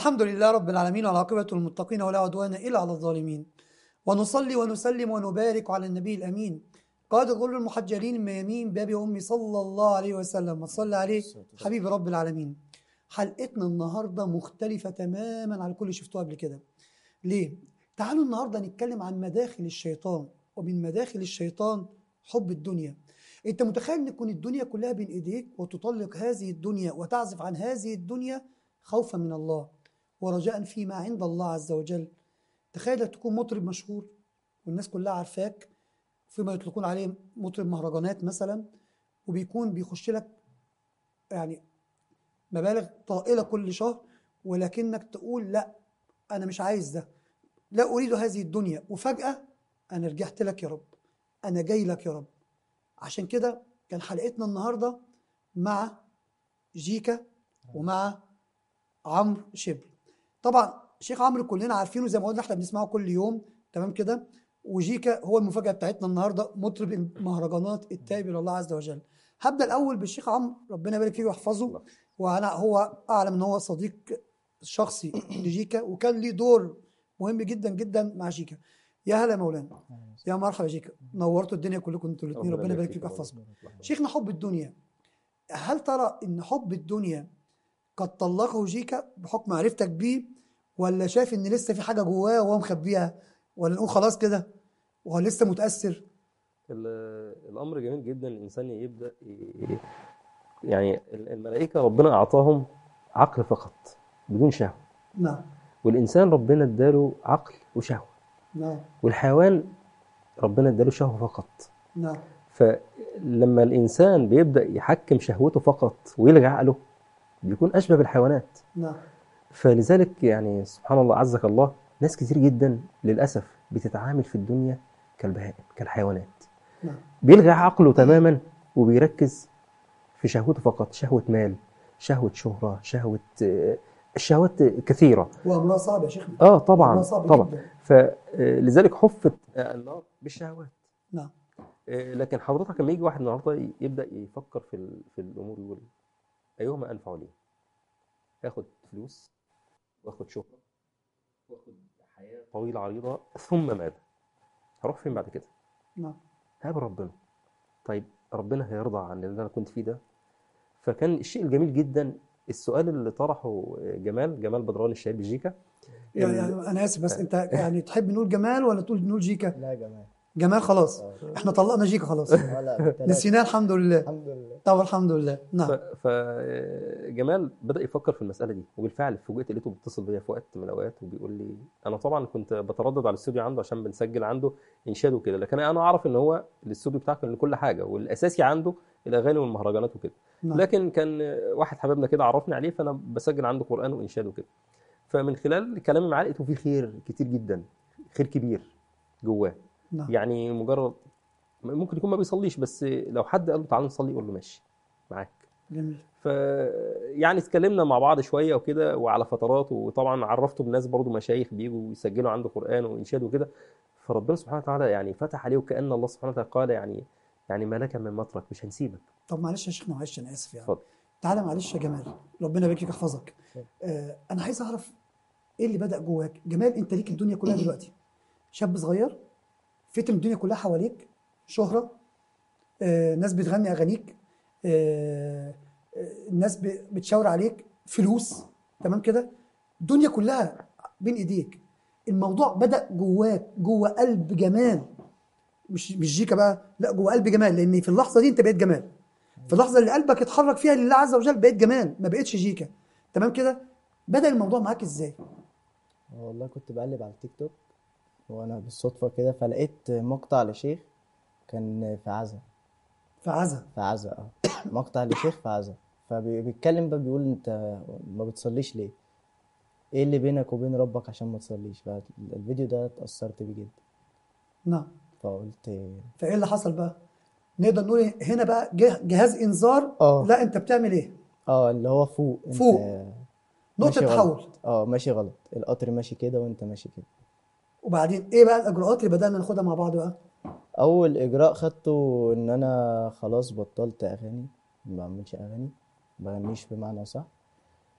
الحمد لله رب العالمين والعاقبة للمتقين ولا عدوان إلا على الظالمين ونصلي ونسلم ونبارك على النبي الأمين قائد غر المحجلين من يمين باب أمي صلى الله عليه وسلم وصلى عليه حبيب رب العالمين حلقتنا النهاردة مختلفة تماما عن كل اللي شفتوه قبل كده ليه؟ تعالوا النهاردة نتكلم عن مداخل الشيطان ومن مداخل الشيطان حب الدنيا انت متخيل ان تكون الدنيا كلها بين ايديك وتطلق هذه الدنيا وتعزف عن هذه الدنيا خوفا من الله ورجاء فيما عند الله عز وجل تخيل تكون مطرب مشهور والناس كلها عارفاك فيما يطلقون عليه مطرب مهرجانات مثلا وبيكون بيخش لك يعني مبالغ طائلة كل شهر ولكنك تقول لا أنا مش عايز ده لا أريد هذه الدنيا وفجأة أنا رجعت لك يا رب أنا جاي لك يا رب عشان كده كان حلقتنا النهاردة مع جيكا ومع عمرو شبل طبعا شيخ عمرو كلنا عارفينه زي ما قلنا احنا بنسمعه كل يوم تمام كده وجيكا هو المفاجأة بتاعتنا النهاردة مطرب المهرجانات التائب إلى الله عز وجل هبدأ الأول بالشيخ عمرو ربنا يبارك فيه ويحفظه وأنا هو أعلم إن هو صديق شخصي لجيكا وكان ليه دور مهم جدا جدا مع جيكا يا هلا يا مولانا يا مرحبا يا جيكا نورتوا الدنيا كلكم انتوا الاثنين ربنا يبارك فيك ويحفظكم شيخنا حب الدنيا هل ترى ان حب الدنيا قد طلقه جيكا بحكم معرفتك بيه ولا شايف ان لسه في حاجه جواه وهو مخبيها ولا نقول خلاص كده وهو لسه متاثر ال- الامر جميل جدا الانسان يبدا ي- يعني الملائكه ربنا اعطاهم عقل فقط بدون شهوه نعم والانسان ربنا اداله عقل وشهوه نعم والحيوان ربنا اداله شهوه فقط نعم فلما الانسان بيبدا يحكم شهوته فقط ويلغي عقله بيكون اشبه بالحيوانات نعم فلذلك يعني سبحان الله عزك الله ناس كتير جدا للاسف بتتعامل في الدنيا كالبهائم كالحيوانات نعم بيلغي عقله تماما وبيركز في شهوته فقط شهوة مال شهوة شهرة شهوة آه، الشهوات كثيرة وامرها صعب يا شيخنا اه طبعا أمرها صعب طبعا جدا فلذلك حفت آه، النار بالشهوات نعم آه، لكن حضرتك لما يجي واحد النهارده يبدا يفكر في ال- في الامور يقول ايهما انفع لي؟ اخد فلوس واخد شهره واخد حياه طويله عريضه ثم ماذا؟ هروح فين بعد كده؟ نعم هقابل ربنا طيب ربنا هيرضى عن اللي انا كنت فيه ده فكان الشيء الجميل جدا السؤال اللي طرحه جمال جمال بدران الشهير بجيكا يعني ال- يعني انا اسف بس انت يعني تحب نقول جمال ولا تقول نقول جيكا لا يا جماعه جمال خلاص آه. احنا طلقنا جيكا خلاص ولا بالتلاتة. نسيناه الحمد لله الحمد لله طب الحمد لله نعم فجمال بدا يفكر في المساله دي وبالفعل فوجئت لقيته بيتصل بيا في وقت من الاوقات وبيقول لي انا طبعا كنت بتردد على الاستوديو عنده عشان بنسجل عنده انشاد وكده لكن انا اعرف ان هو الاستوديو بتاعه كان لكل حاجه والاساسي عنده الاغاني والمهرجانات وكده نعم لكن كان واحد حبيبنا كده عرفني عليه فانا بسجل عنده قران وانشاد وكده فمن خلال كلامي معاه لقيته فيه خير كتير جدا خير كبير جواه نعم يعني مجرد ممكن يكون ما بيصليش بس لو حد قال له تعالى نصلي يقول له ماشي معاك جميل ف يعني اتكلمنا مع بعض شويه وكده وعلى فترات وطبعا عرفته بناس برضو مشايخ بيجوا يسجلوا عنده قران وانشاد وكده فربنا سبحانه وتعالى يعني فتح عليه وكأن الله سبحانه وتعالى قال يعني يعني ما لك من مترك مش هنسيبك طب معلش يا شيخنا معلش انا اسف يعني اتفضل تعالى معلش يا جمال ربنا يبارك فيك يحفظك آه انا عايز اعرف ايه اللي بدأ جواك جمال انت ليك الدنيا كلها دلوقتي شاب صغير فتن الدنيا كلها حواليك شهرة آه ناس بتغني اغانيك آه آه، الناس ب- بتشاور عليك فلوس تمام كده الدنيا كلها بين ايديك الموضوع بدأ جواك جوه قلب جمال مش مش جيكا بقى لا جوه قلب جمال لان في اللحظه دي انت بقيت جمال في اللحظه اللي قلبك اتحرك فيها لله عز وجل بقيت جمال ما بقتش جيكا تمام كده بدأ الموضوع معاك ازاي والله كنت بقلب على التيك توك وانا بالصدفه كده فلقيت مقطع لشيخ كان في عزا في عزا في عزا اه مقطع لشيخ في عزا فبيتكلم بقى بيقول انت ما بتصليش ليه ايه اللي بينك وبين ربك عشان ما تصليش فالفيديو ده اتأثرت بيه جدا نعم فقلت فايه اللي حصل بقى نقدر نقول إيه؟ هنا بقى جه جهاز انذار اه لا انت بتعمل ايه اه اللي هو فوق انت فوق. نقطه ماشي تحول غلط اه ماشي غلط القطر ماشي كده وانت ماشي كده وبعدين ايه بقى الاجراءات اللي بدأنا ناخدها مع بعض بقى اول اجراء خدته ان انا خلاص بطلت اغاني ما بعملش اغاني ما بغنيش بمعنى صح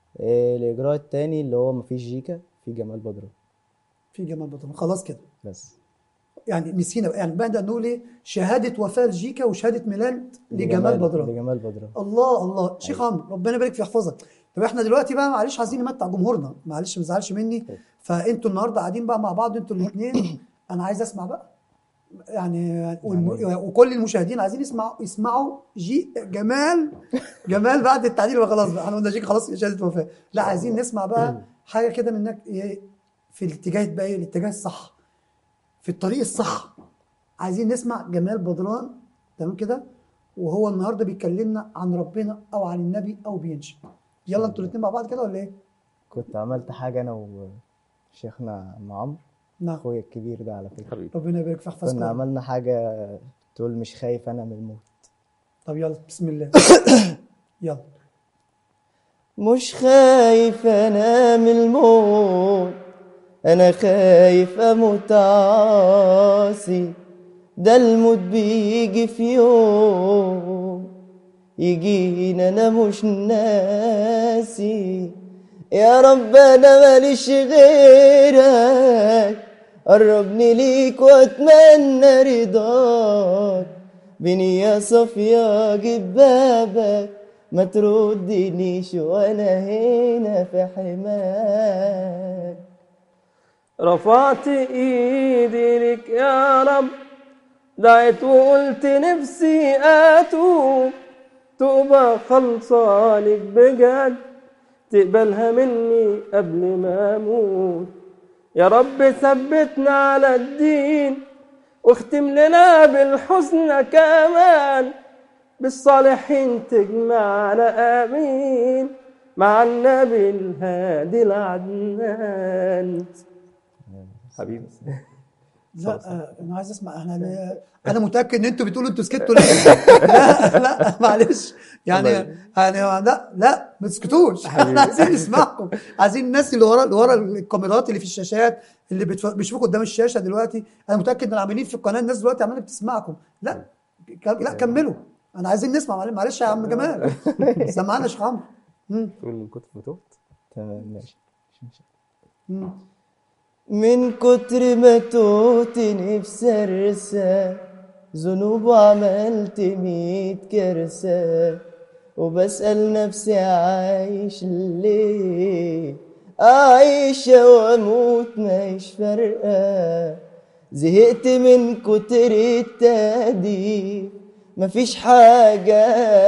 إيه الاجراء التاني اللي هو مفيش جيكا في جمال بدران في جمال بدران خلاص كده بس يعني نسينا بقى. يعني بدأ نقول ايه شهاده وفاه لجيكا وشهاده ميلاد لجمال بدران لجمال بدران الله الله شيخ عمرو ربنا يبارك في يحفظك طب احنا دلوقتي بقى معلش عايزين نمتع جمهورنا معلش ما تزعلش مني فانتوا النهارده قاعدين بقى مع بعض انتوا الاثنين انا عايز اسمع بقى يعني والم... وكل المشاهدين عايزين يسمعوا يسمعوا جي جمال جمال بعد التعديل بقى خلاص بقى احنا قلنا جيك خلاص شهاده وفاه لا عايزين نسمع بقى حاجه كده منك ايه في الاتجاه بقى ايه الاتجاه الصح في الطريق الصح عايزين نسمع جمال بدران تمام كده وهو النهارده بيكلمنا عن ربنا او عن النبي او بينشئ يلا انتوا الاثنين مع بعض كده ولا ايه؟ كنت عملت حاجة أنا وشيخنا عم عمرو نعم أخويا الكبير ده على فكرة حبيبي ربنا يبارك في كنا احفظكم عملنا حاجة تقول مش خايف أنا من الموت طب يلا بسم الله يلا مش خايف أنا من الموت أنا خايف أموت عاصي ده الموت بيجي في يوم يجينا أنا مش ناسي يا رب أنا ماليش غيرك قربني ليك وأتمنى رضاك بنية صافية جيب بابك ما تردنيش وأنا هنا في حماك رفعت ايدي لك يا رب دعيت وقلت نفسي اتوب توبة خلصة لك بجد تقبلها مني قبل ما اموت يا رب ثبتنا على الدين واختم لنا بالحسنى كمان بالصالحين تجمعنا امين مع النبي الهادي العدنان حبيبي لا آه، انا عايز اسمع انا انا متاكد ان انتوا بتقولوا انتوا سكتوا ليه لا لا معلش يعني يعني لا لا ما تسكتوش احنا عايزين نسمعكم عايزين الناس اللي ورا اللي ورا الكاميرات اللي في الشاشات اللي بتف- بيشوفوا قدام الشاشه دلوقتي انا متاكد ان العاملين في القناه الناس دلوقتي عماله بتسمعكم لا كم- لا كملوا انا عايزين نسمع معلش- معلش يا عم جمال سمعنا يا شيخ عمرو مم. تقول من كتر ما تهت تمام ماشي مش مشكلة. مم. من كتر ما توت نفسي ارسى ذنوب وعملت ميت كارثة وبسأل نفسي عايش ليه أعيش وأموت مش فارقة زهقت من كتر التهديد مفيش حاجة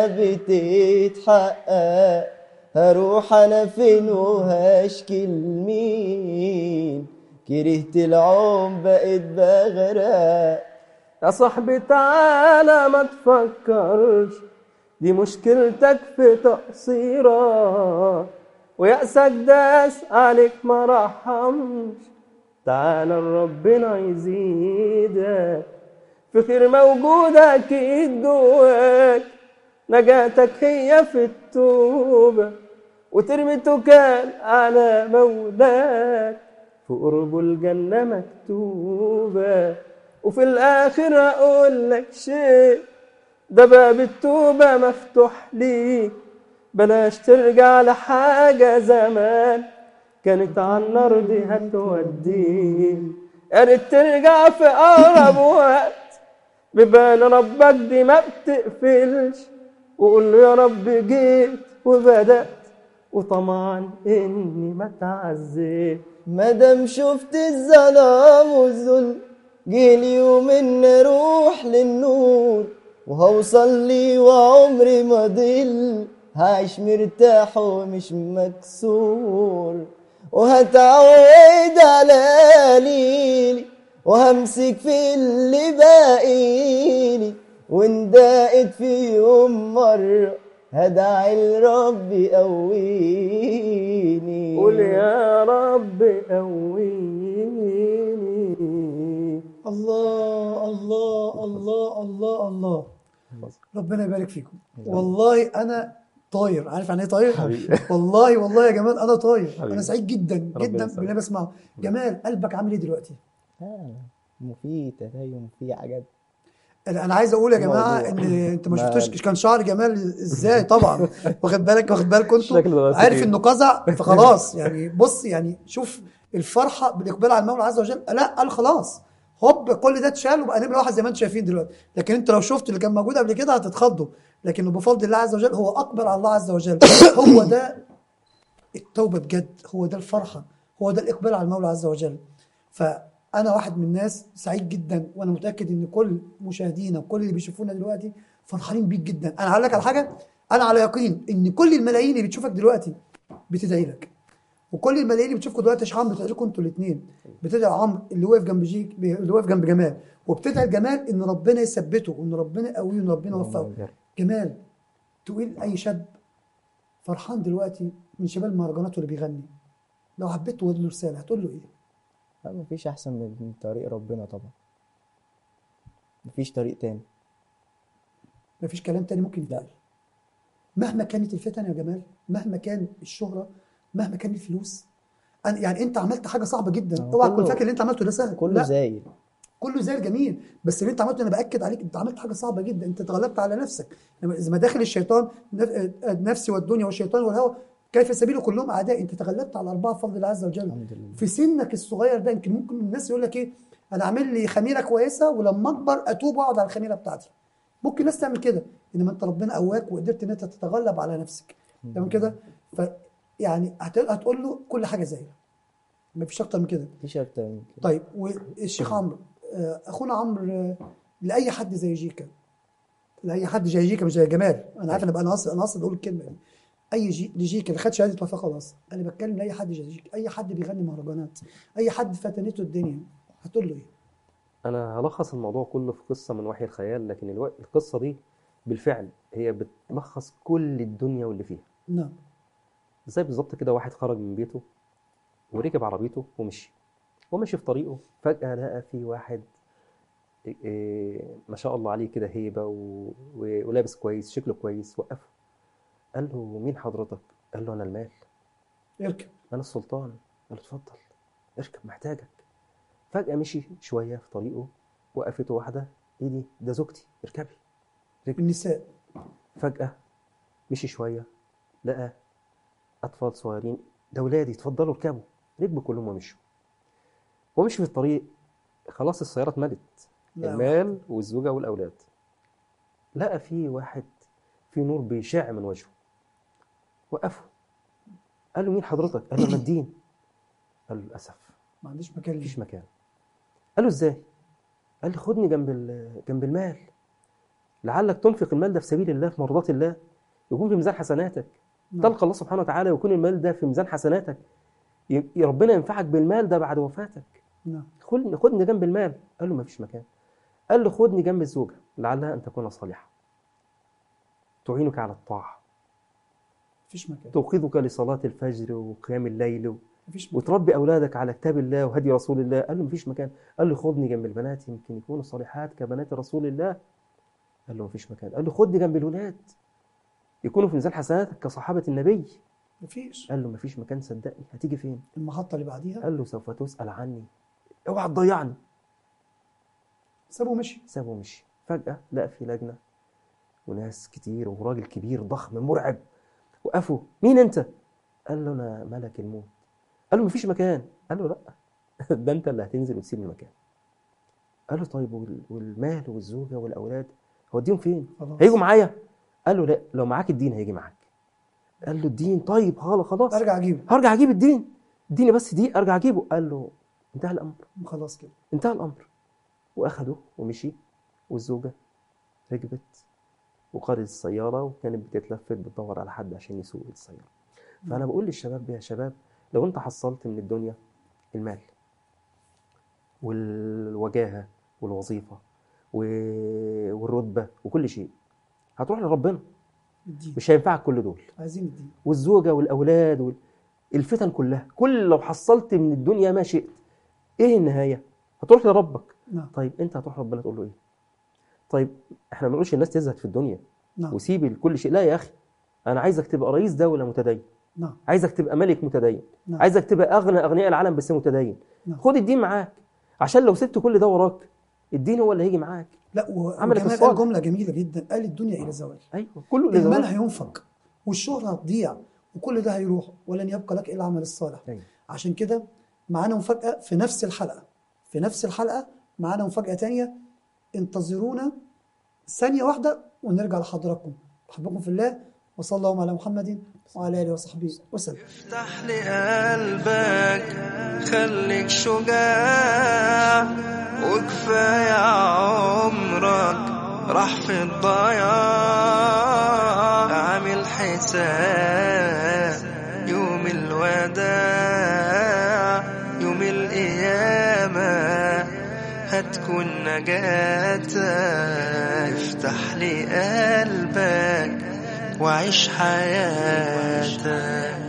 بتتحقق هروح أنا فين وهشكي لمين كرهت العوم بقيت بغرق يا صاحبي تعالى ما تفكرش دي مشكلتك في تقصيرك ويأسك داس عليك ما رحمش تعالى ربنا يزيدك في خير موجود أكيد جواك نجاتك هي في التوبة وترمي توكال على مولاك في قرب الجنة مكتوبة وفي الآخر أقول لك شيء ده باب التوبة مفتوح ليك بلاش ترجع لحاجة زمان كانت على النار دي هتوديك يا ريت ترجع في أقرب وقت ببال ربك دي ما بتقفلش وقول له يا رب جيت وبدأت وطمعا إني ما تعزيت مادام شفت الظلام والذل جه اليوم ان اروح للنور وهوصل لي وعمري ما ضل هعيش مرتاح ومش مكسور وهتعود على ليلي وهمسك في اللي باقيلي وان ضاقت في يوم مرة هدعي لربي قويني قول يا رب قويني الله الله الله الله الله ربنا يبارك فيكم والله انا طاير عارف يعني ايه طاير والله والله يا جمال انا طاير حبيبي. انا سعيد جدا ربنا جدا يسعدك. باللي بسمعه جمال قلبك عامل ايه دلوقتي آه، مفيد تدين في حاجات انا عايز اقول يا جماعه الموضوع. ان انت ما ما- شفتوش كان شعر جمال ازاي طبعا واخد بالك واخد بالكم انتوا شكله ده عارف كتير. انه قزع فخلاص يعني بص يعني شوف الفرحه بالاقبال على المولى عز وجل لا قال خلاص هوب كل ده اتشال وبقى نمره واحد زي ما انتم شايفين دلوقتي لكن انت لو شفت اللي كان موجود قبل كده هتتخضوا لكنه بفضل الله عز وجل هو اقبل على الله عز وجل هو ده التوبه بجد هو ده الفرحه هو ده الاقبال على المولى عز وجل فانا واحد من الناس سعيد جدا وانا متاكد ان كل مشاهدينا وكل اللي بيشوفونا دلوقتي فرحانين بيك جدا انا هقول لك على حاجه انا على يقين ان كل الملايين اللي بتشوفك دلوقتي بتدعي لك وكل الملايين اللي بتشوفكم دلوقتي يا شحام بتدعي لكم انتوا الاثنين بتدعي عمرو اللي واقف جنب جيك اللي واقف جنب جمال وبتدعي جمال ان ربنا يثبته وان ربنا يقويه وان ربنا يوفقه جمال تقول اي شاب فرحان دلوقتي من شباب المهرجانات واللي بيغني لو حبيت تقول له رساله هتقول له ايه؟ لا مفيش احسن من من طريق ربنا طبعا مفيش طريق تاني مفيش كلام تاني ممكن يتقال مهما كانت الفتن يا جمال مهما كان الشهرة مهما كان الفلوس أنا يعني انت عملت حاجه صعبه جدا آه، اوعى تكون كله- فاكر اللي انت عملته ده سهل كله لا زايد كله زي الجميل بس اللي انت عملته انا باكد عليك انت عملت حاجه صعبه جدا انت تغلبت على نفسك لما- اذا ما داخل الشيطان نف- نفسي والدنيا والشيطان والهوى كيف سبيله كلهم اعداء انت تغلبت على الاربعه بفضل الله عز وجل الحمد لله في سنك الصغير ده يمكن ممكن الناس يقول لك ايه انا اعمل لي خميره كويسه ولما اكبر اتوب واقعد على الخميره بتاعتي ممكن الناس تعمل كده انما انت ربنا قواك وقدرت ان انت تتغلب على نفسك تمام كده ف يعني هت- هتقول له كل حاجه زيها مفيش اكتر من كده مفيش اكتر من كده طيب والشيخ عمرو آه، اخونا عمرو آه، لاي حد زي جيكا لاي حد زي جيكا مش زي جمال انا عارف انا بقى انا قاصد انا قاصد اقول الكلمه دي اي جي لجيكا اللي خد شهاده وفاه خلاص انا بتكلم لاي حد زي جيكا اي حد بيغني مهرجانات اي حد فتنته الدنيا هتقول له ايه؟ انا هلخص الموضوع كله في قصه من وحي الخيال لكن الو... القصه دي بالفعل هي بتلخص كل الدنيا واللي فيها نعم زي بالظبط كده واحد خرج من بيته وركب عربيته ومشي ومشي في طريقه فجأة لقى في واحد إيه، ما شاء الله عليه كده هيبة و... و- ولابس كويس شكله كويس وقفه قال له مين حضرتك؟ قال له أنا المال اركب أنا السلطان قال له اتفضل اركب محتاجك فجأة مشي شوية في طريقه وقفته واحدة ايه دي؟ ده زوجتي اركبي النساء فجأة مشي شوية لقى أطفال صغيرين ده ولادي اتفضلوا اركبوا ركبوا كلهم ومشوا ومشي في الطريق خلاص السيارة اتملت لا. المال والزوجة والأولاد لقى في واحد في نور بيشع من وجهه وقفه قال له مين حضرتك؟ قال له أنا الدين قال له للأسف ما عنديش مكان مفيش ليه مكان قال له ازاي قال لي خدني جنب ال- جنب المال لعلك تنفق المال ده في سبيل الله في مرضات الله يكون في ميزان حسناتك نعم. تلقى الله سبحانه وتعالى ويكون المال ده في ميزان حسناتك ي- ربنا ينفعك بالمال ده بعد وفاتك نعم خدني خدني جنب المال قال له مفيش مكان قال له خدني جنب الزوجة لعلها أن تكون صالحة تعينك على الطاعة مفيش مكان توقظك لصلاة الفجر وقيام الليل مفيش مكان وتربي اولادك على كتاب الله وهدي رسول الله قال له مفيش مكان قال له خدني جنب البنات يمكن يكونوا صالحات كبنات رسول الله قال له مفيش مكان قال له خدني جنب الولاد يكونوا في ميزان حسناتك كصحابه النبي مفيش قال له مفيش مكان صدقني هتيجي فين المحطه اللي بعديها قال له سوف تسال عني اوعى تضيعني سابه ومشي سابه ومشي فجاه لقى في لجنه وناس كتير وراجل كبير ضخم مرعب وقفوا مين انت قال له انا ملك الموت قال له مفيش مكان قال له لا ده انت اللي هتنزل وتسيب المكان قال له طيب وال- والمال والزوجه والاولاد هوديهم فين خلاص هيجوا معايا قال له لا لو معاك الدين هيجي معاك قال له الدين طيب خلاص خلاص ارجع اجيبه هرجع اجيب الدين اديني بس دي ارجع اجيبه قال له انتهى الامر خلاص كده انتهى الامر واخده ومشي والزوجه ركبت وقادت السياره وكانت بتتلفت بتدور على حد عشان يسوق السياره فانا بقول للشباب يا شباب لو انت حصلت من الدنيا المال والوجاهه والوظيفه و- والرتبه وكل شيء هتروح لربنا الدين مش هينفعك كل دول عايزين الدين والزوجه والاولاد وال... الفتن كلها كل لو حصلت من الدنيا ما شئت ايه النهايه هتروح لربك نعم طيب انت هتروح ربنا تقول له ايه طيب احنا ما بنقولش الناس تزهد في الدنيا نعم وسيب كل شيء لا يا اخي انا عايزك تبقى رئيس دوله متدين نعم عايزك تبقى ملك متدين نعم. عايزك تبقى اغنى اغنياء العالم بس متدين نعم. خد الدين معاك عشان لو سبت كل ده وراك الدين هو اللي هيجي معاك لا و- عملت وجمال الصالح. قال جمله جميله جدا قال الدنيا الى زوال ايوه كله المال لزمان. هينفق والشهرة هتضيع وكل ده هيروح ولن يبقى لك الا العمل الصالح أيوة. عشان كده معانا مفاجأة في نفس الحلقة في نفس الحلقة معانا مفاجأة تانية انتظرونا ثانية واحدة ونرجع لحضراتكم بحبكم في الله وصلى الله على محمد وعلى آله وصحبه وسلم افتح لي قلبك خليك شجاع وكفاية عمرك راح في الضياع اعمل حساب يوم الوداع يوم القيامة هتكون نجاتك افتح لي قلبك وعيش حياتك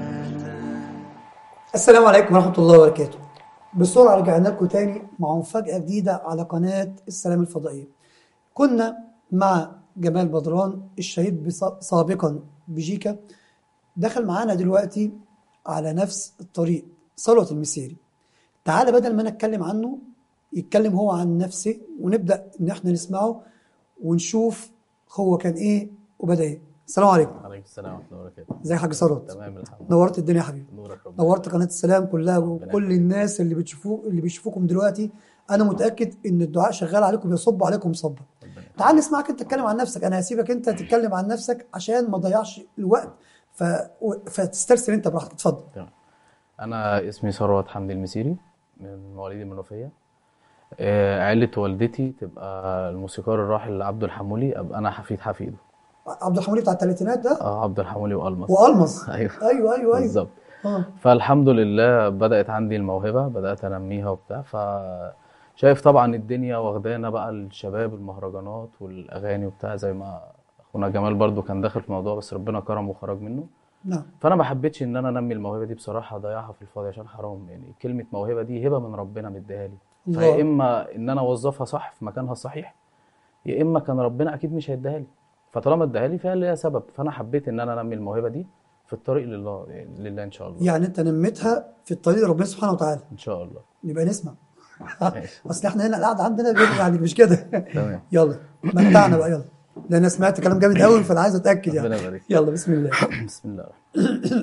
السلام عليكم ورحمة الله وبركاته بسرعة رجعنا لكم تاني مع مفاجأة جديدة على قناة السلام الفضائية كنا مع جمال بدران الشهيد بس- سابقا بجيكا دخل معانا دلوقتي على نفس الطريق ثروت المسيري تعالى بدل ما انا اتكلم عنه يتكلم هو عن نفسه ونبدأ ان احنا نسمعه ونشوف هو كان ايه وبدأ ايه السلام عليكم عليكم السلام ورحمة الله وبركاته ازيك يا حاج ثروت تمام الحمد لله نورت الدنيا يا حبيبي نورك ربنا نورت قناة السلام كلها وكل يخليك. الناس اللي بتشوفوه اللي بيشوفوكم دلوقتي انا متأكد ان الدعاء شغال عليكم بيصب عليكم صبا ربنا يخليك. تعال نسمعك انت تتكلم عن نفسك انا هسيبك انت تتكلم عن نفسك عشان ما اضيعش الوقت ف... فتسترسل انت براحتك اتفضل تمام أنا اسمي ثروت حمدي المسيري من مواليد المنوفية آه، عيلة والدتي تبقى الموسيقار الراحل عبد الحمولي أبقى أنا حفيد حفيده عبد الحميد بتاع الثلاثينات ده اه عبد الحمولي وألمس والمص أيوه ايوه ايوه ايوه بالظبط اه فالحمد لله بدأت عندي الموهبة بدأت أنميها وبتاع ف شايف طبعا الدنيا واخدانا بقى الشباب المهرجانات والأغاني وبتاع زي ما أخونا جمال برضو كان داخل في الموضوع بس ربنا كرمه وخرج منه نعم فانا ما حبيتش ان انا انمي الموهبه دي بصراحه اضيعها في الفاضي عشان حرام يعني كلمه موهبه دي هبه من ربنا مديها لي الله. فيا اما ان انا اوظفها صح في مكانها الصحيح يا اما كان ربنا اكيد مش هيديها لي فطالما اداها لي فهي ليها سبب فانا حبيت ان انا انمي الموهبه دي في الطريق لله لله ان شاء الله يعني انت نميتها في الطريق لربنا سبحانه وتعالى ان شاء الله نبقى نسمع ماشي. اصل احنا هنا القعده عندنا بيبقى يعني مش كده تمام يلا متعنا بقى يلا لان انا سمعت كلام جامد قوي فانا عايز اتاكد ربنا يعني يبارك يلا بسم الله بسم الله الرحمن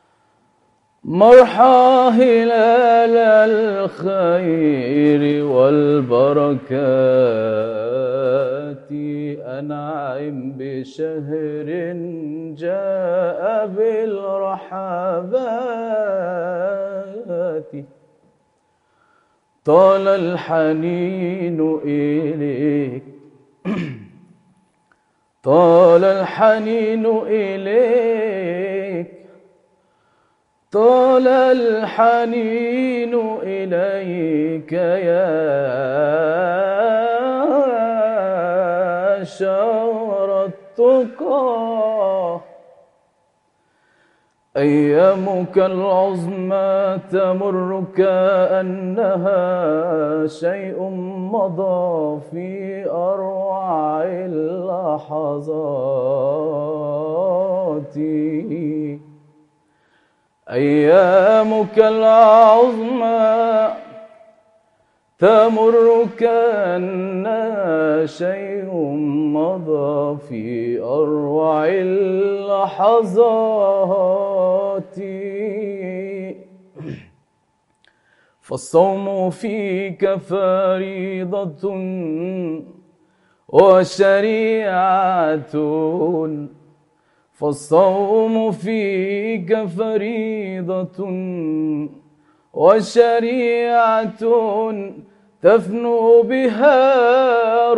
مرحى هلال الخير والبركات أنعم بشهر جاء بالرحبات طال الحنين إليك طال الحنين إليك طال الحنين إليك يا شهر التقى أيامك العظمى تمر كأنها شيء مضى في أروع اللحظات أيامك العظمى تمر كأنها شيء مضى في أروع اللحظات فالصوم فيك فريضة وشريعة فالصوم فيك فريضة وشريعة تفنو بها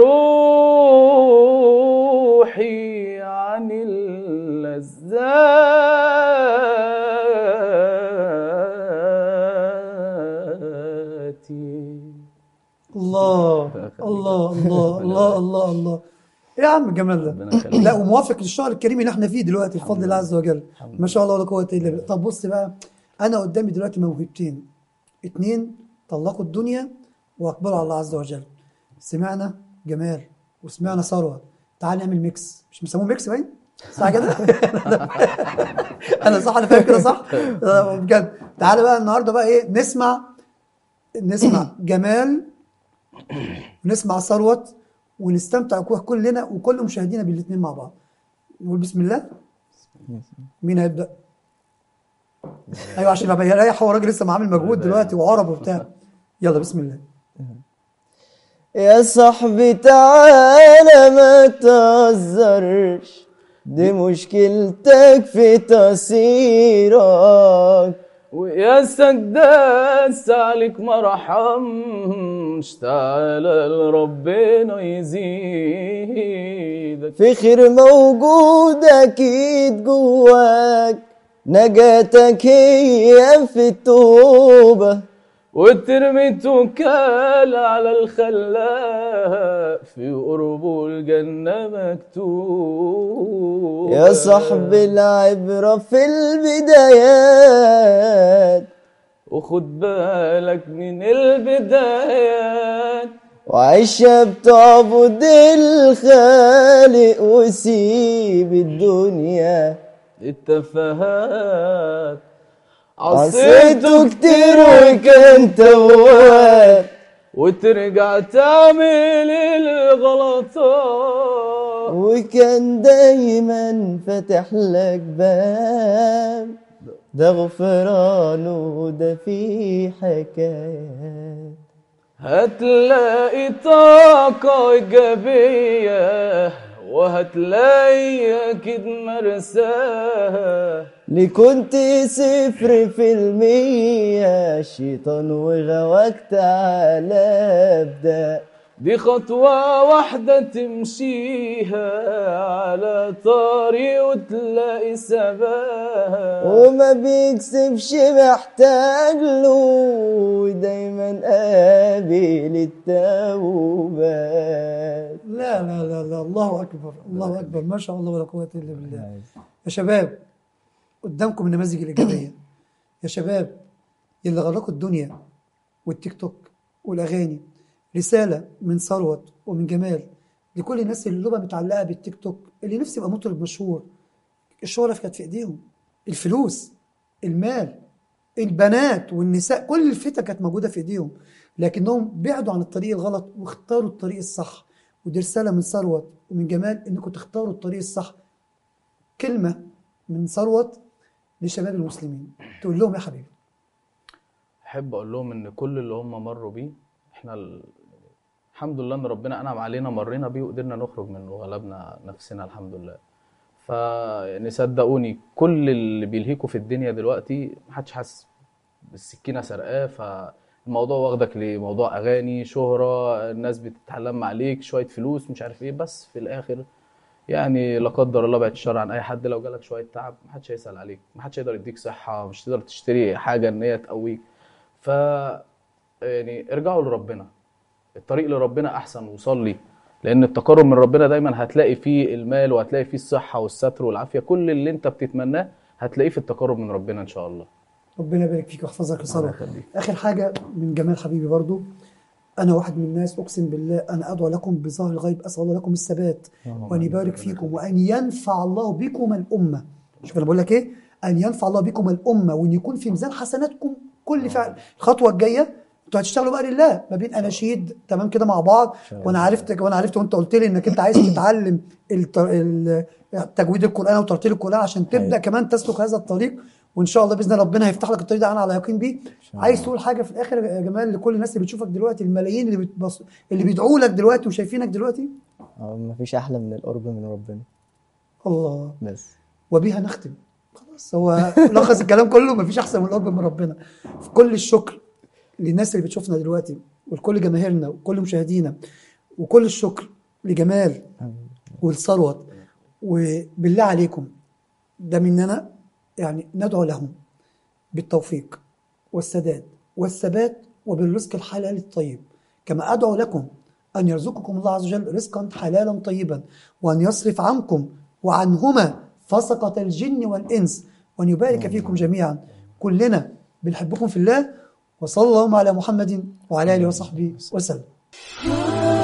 روحي عن اللذات الله الله الله الله الله الله ايه يا عم الجمال ده ربنا يخليك. لا وموافق للشهر الكريم اللي احنا فيه دلوقتي بفضل الله عز وجل ما شاء الله ولا قوه الا بالله طب بص بقى انا قدامي دلوقتي موهبتين اتنين طلقوا الدنيا واقبلوا على الله عز وجل سمعنا جمال وسمعنا ثروه تعال نعمل ميكس مش مسموه ميكس باين صح كده انا صح انا فاهم كده صح آه، بجد تعالى بقى النهارده بقى ايه نسمع نسمع جمال ونسمع ثروت ونستمتع كلنا وكل مشاهدينا بالاثنين مع بعض نقول بسم الله مين هيبدأ ايوه عشان يبقى يريح هو راجل لسه عامل مجهود دلوقتي وعرب وبتاع يلا بسم الله يا صاحبي تعالى ما تهزرش دي مشكلتك في تأثيرك ويا سداس عليك ما رحمش تعالى لربنا يزيدك في خير موجود أكيد جواك نجاتك هي في التوبة وترمي توكال على الخلاق في قربه الجنة مكتوب يا صاحبي العبرة في البدايات وخد بالك من البدايات وعيشها بتعبد الخالق وسيب الدنيا التفاهات عصيته كتير وكان تواب وترجع تعمل الغلطات وكان دايما فاتح لك باب ده غفرانه ده فيه حكايات هتلاقي طاقة إيجابية وهتلاقي أكيد مرساه ليه كنت صفر في المية الشيطان وغواك تعالى ابدأ دي خطوة واحدة تمشيها على طريق وتلاقي ثبات وما بيكسبش محتاج له دايما قابل التوبات لا لا لا لا الله اكبر الله اكبر ما شاء الله ولا قوه الا بالله يا شباب قدامكم النماذج الايجابيه يا شباب اللي غرقوا الدنيا والتيك توك والاغاني رساله من ثروت ومن جمال لكل الناس اللي قلوبها متعلقه بالتيك توك اللي نفسي يبقى مطرب مشهور الشهره كانت في ايديهم الفلوس المال البنات والنساء كل الفتى كانت موجوده في ايديهم لكنهم بعدوا عن الطريق الغلط واختاروا الطريق الصح ودي رساله من ثروت ومن جمال انكم تختاروا الطريق الصح كلمه من ثروت لشباب المسلمين تقول لهم يا حبيبي أحب أقول لهم إن كل اللي هم مروا بيه إحنا ال... الحمد لله إن ربنا أنعم علينا مرينا بيه وقدرنا نخرج منه وغلبنا نفسنا الحمد لله ف يعني صدقوني كل اللي بيلهيكوا في الدنيا دلوقتي محدش حاسس بالسكينة سرقاه فالموضوع واخدك لموضوع أغاني شهرة الناس بتتعلم عليك شوية فلوس مش عارف إيه بس في الآخر يعني لا قدر الله بعد الشر عن اي حد لو جالك شويه تعب محدش هيسال عليك محدش هيقدر يديك صحه مش تقدر تشتري حاجه ان هي تقويك ف يعني ارجعوا لربنا الطريق لربنا احسن وصلي لان التقرب من ربنا دايما هتلاقي فيه المال وهتلاقي فيه الصحه والستر والعافيه كل اللي انت بتتمناه هتلاقيه في التقرب من ربنا ان شاء الله ربنا يبارك فيك ويحفظك يا ثروت يخليك. اخر حاجه من جمال حبيبي برضو انا واحد من الناس اقسم بالله انا ادعو لكم بظهر الغيب اسال الله لكم الثبات وان يبارك فيكم وان ينفع الله بكم الامه شوف انا بقول لك ايه ان ينفع الله بكم الامه وان يكون في ميزان حسناتكم كل فعل الخطوه الجايه انتوا هتشتغلوا بقى لله ما بين اناشيد تمام كده مع بعض وانا عرفت وانا عرفت وانت قلت لي انك انت عايز تتعلم الت- ال- تجويد القران وترتيل القران عشان تبدا أيوة. كمان تسلك هذا الطريق وان شاء الله باذن الله ربنا هيفتح لك الطريق ده انا على يقين بيه عايز تقول حاجه في الاخر يا جمال لكل الناس اللي بتشوفك دلوقتي الملايين اللي بتبص... اللي بيدعوا لك دلوقتي وشايفينك دلوقتي اه مفيش احلى من القرب من ربنا الله بس وبها نختم خلاص هو لخص الكلام كله مفيش احسن من القرب من ربنا في كل الشكر للناس اللي بتشوفنا دلوقتي ولكل جماهيرنا وكل مشاهدينا وكل الشكر لجمال والثروت وبالله عليكم ده مننا يعني ندعو لهم بالتوفيق والسداد والثبات وبالرزق الحلال الطيب كما أدعو لكم أن يرزقكم الله عز وجل رزقا حلالا طيبا وأن يصرف عنكم وعنهما فسقة الجن والإنس وأن يبارك فيكم جميعا كلنا بنحبكم في الله وصلى اللهم على محمد وعلى آله وصحبه وسلم